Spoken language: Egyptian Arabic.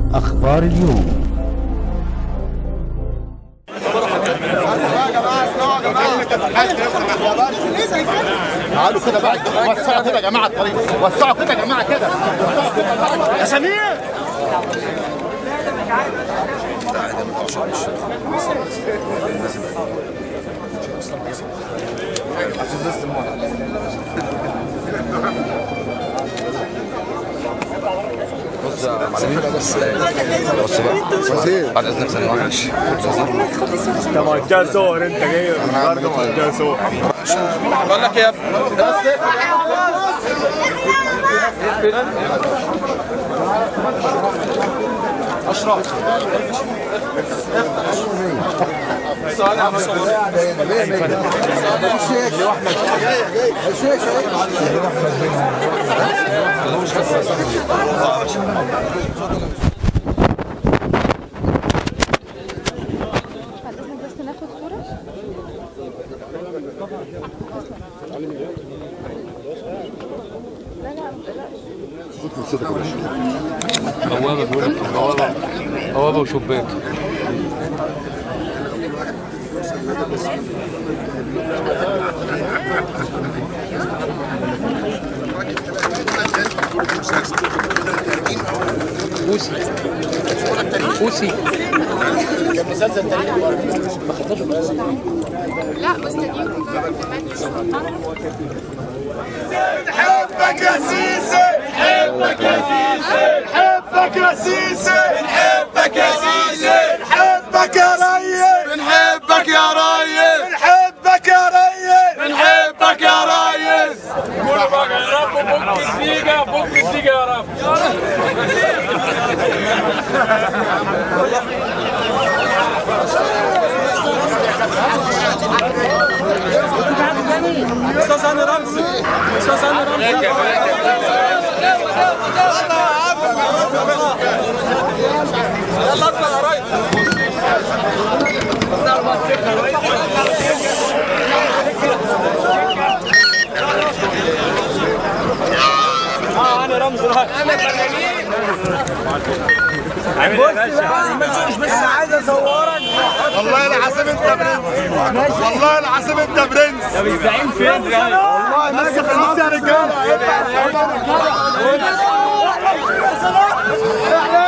أخبار اليوم تعالوا كده بقى وسعوا كده يا جماعه الطريق وسعوا كده يا جماعه كده يا سمير بص يا معلم بس بص بقى بعد اذنك ثانيه واحده انت مقضيها صور انت جاي برضه مقضيها صور بقول لك يا ابني حضرتك بس ناخد صورة لا لا ما تقلقش بوابه بيقول لك بوابه بوابه وشباك بوسي بوسي لا مستنيكم كمان نحبك يا سيسي نحبك يا سيسي نحبك يا سيسي نحبك يا سيسي نحبك يا ريس بنحبك يا ريس نحبك يا ريس بنحبك يا ريس قول بقى يا رب فك الدقيقه فك الدقيقه يا رب استاذ هاني رمزي استاذ هاني رمزي يلا اطلع يا ريس اه هاني رمزي بص بس عايز اصورك والله العظيم انت برنس والله العظيم انت برنس الزعيم فين والله ماسك النص يا رجاله